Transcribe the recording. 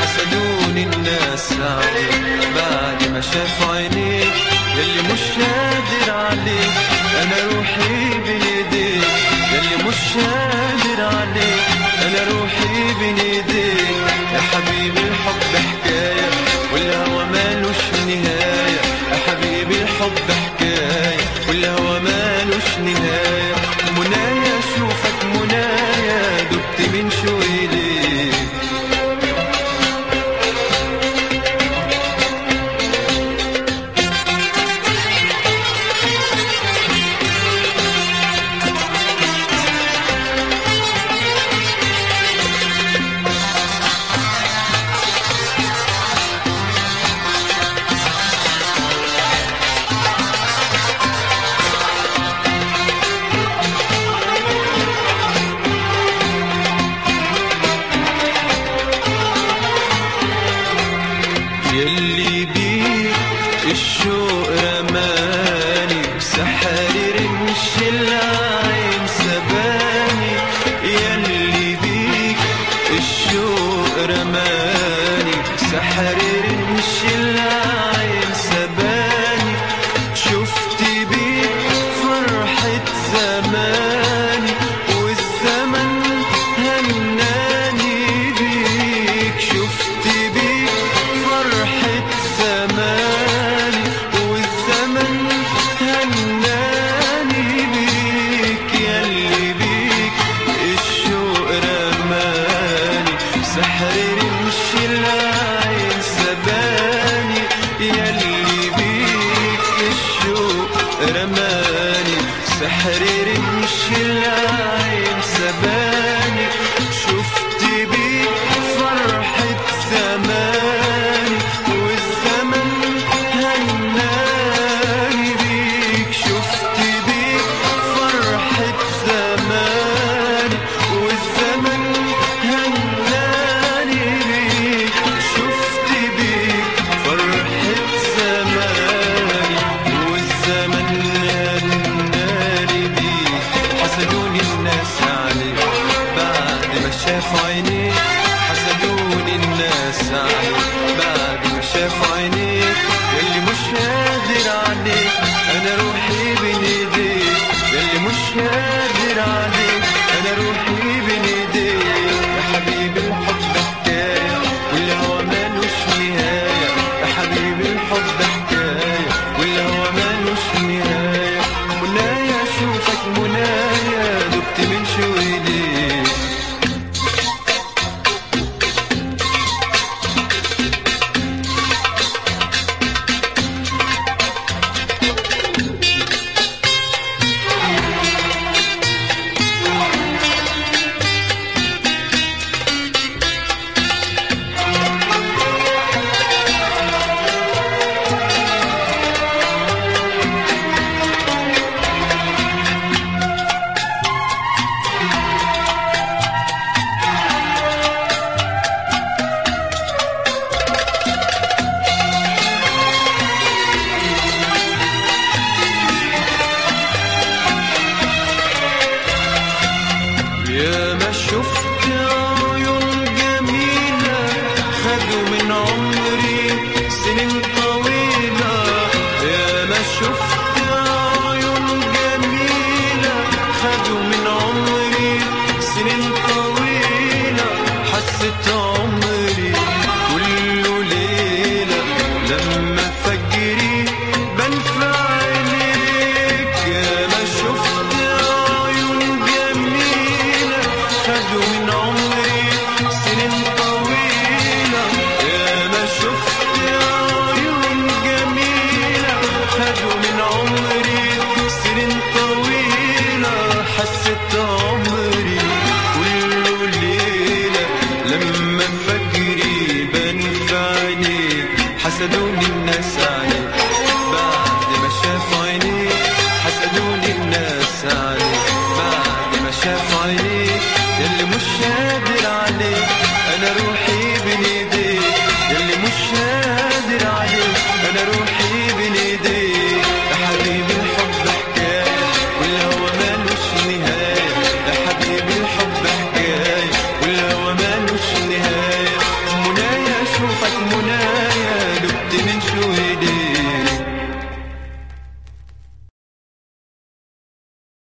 حسدوني الناس عليك بعد ما شافوا عينيك يلي مش قادر عليك انا روحي بين ايديك يلي مش قادر عليك انا روحي بين ايديك يا حبيبي الحب حكايه والهوى مالوش نهايه يا حبيبي الحب حكايه والهوى مالوش نهايه منايا اشوفك منايا دبت من شوي ليك يلي بيك الشوق رماني بسحر رمش العين سباني يلي بيك الشوق رماني بسحر رمش العين سباني شفت بيك فرحة زماني والزمن هناني بيك شفت بيك فرحة زماني والزمن هناني بيك يلي بيك الشوق رماني سحر رمش العين سباني يلي بيك الشوق رماني سحر رمش العين سباني شفت بيك فرحة زماني والزمن هناني بيك شفت بيك فرحة زماني والزمن هناني بيك شفت بيك فرحة زماني والزمن هناني بيك حسدوني الناس عليك بعد ما شافوا عينيك حسدوني الناس عليك بعد ما شافوا عينيك يلي مش قادر عليك انا روحي بين ايديك يلي مش قادر عليك انا روحي بين ايديك يا حبيبي الحب حكايه والهوى مالوش نهايه يا حبيبي الحب حكايه والهوى مالوش نهايه منايا اشوفك منايا دبت من شوي ليك يا ما شفت عيون جميلة خدوا من عمري سنين طويلة يا ما شفت عيون جميلة خدوا من عمري سنين طويلة حسيت عمري كله ليلة لما فجري بنفع عينيك يا ما شفت عيون جميلة خدوا من عمري سنين طويلة يا ما شفت عيون جميلة خدوا من عمري سنين طويلة حسيت عمري كله ليلة لما فجري بنفع عينيك حسدوني الناس عليك بعد ما شافوا عينيك حسدوني الناس عليك بعد ما شافوا عينيك يلي مش قادر